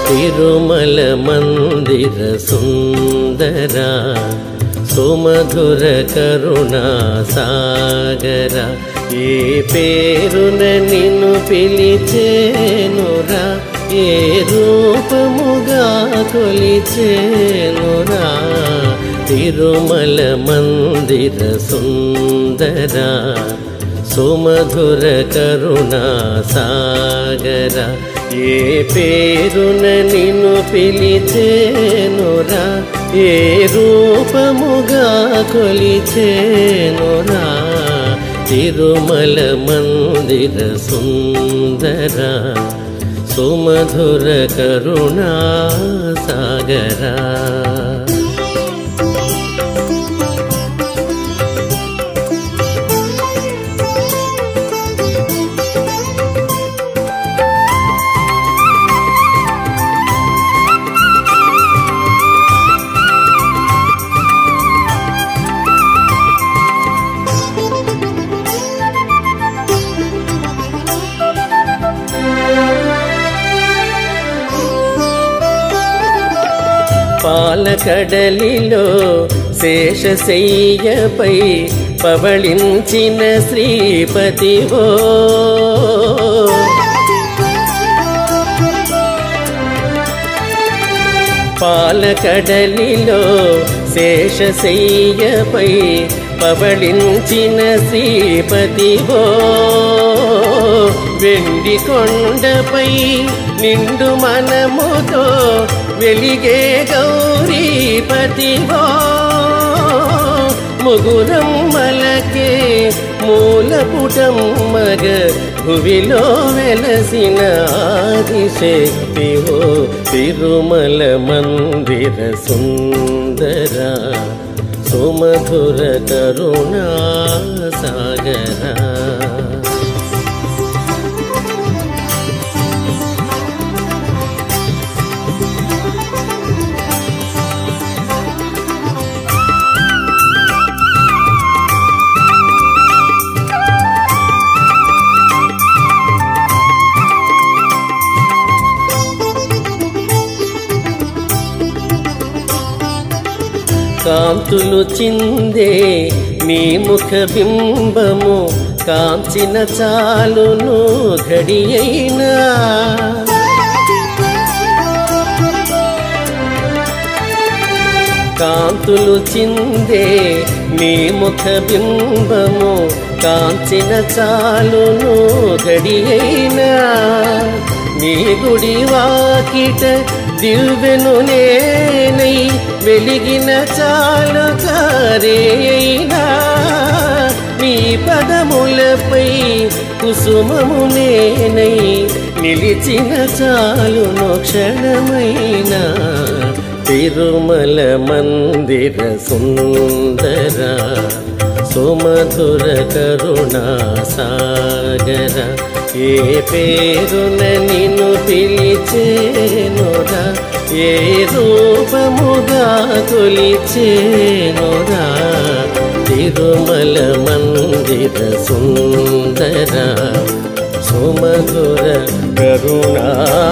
తిరుమల మందిర సుందర సుమధుర కరుణా సాగర ఏ పేరున నిన్ను పిలిచేనురా ఏ రూపముగా కొలిచేనురా తిరుమల మందిర సుందర సుమధుర కరుణా సాగర ఏ పేరున నిన్ను పిలిచేనురా ఏ రూపముగా కొలిచేనురా తిరుమల మందిర సుందర సుమధుర కరుణా సాగరా పాలకడలిలో శేషశయ్యపై పవళించిన శ్రీపతివో పాలకడలిలో శేషశయ్యపై పవళించిన శ్రీపతివో వెండి కొండపై నిండు మనముతో వెలిగే గౌరీపతివో ముగురం మలకే మూలపుటం మగ భువిలో వెలసిన ఆదిశక్తివో తిరుమల మందిర సుందర సుమధుర కరుణా సాగరా కాంతులు చిందే నీ ముఖ బింబము కాంచిన చాలును ఘడియైనా కాంతులు చిందే నీ ముఖ బింబము కాంచిన చాలును గడియైనా నీ గుడి వాకిట దివ్వెను నేనై వెలిగిన చాలు కారేయినా నీ పదములపై కుసుమము నేనై నిలిచిన చాలును క్షణమైనా తిరుమల మందిర సుందర సుమధుర కరుణా సాగర ఏ పేరున నిన్ను పిలిచేనురా ఏ రూపముగా కొలిచేనురా తిరుమల మందిర సుందర సుమధుర కరుణా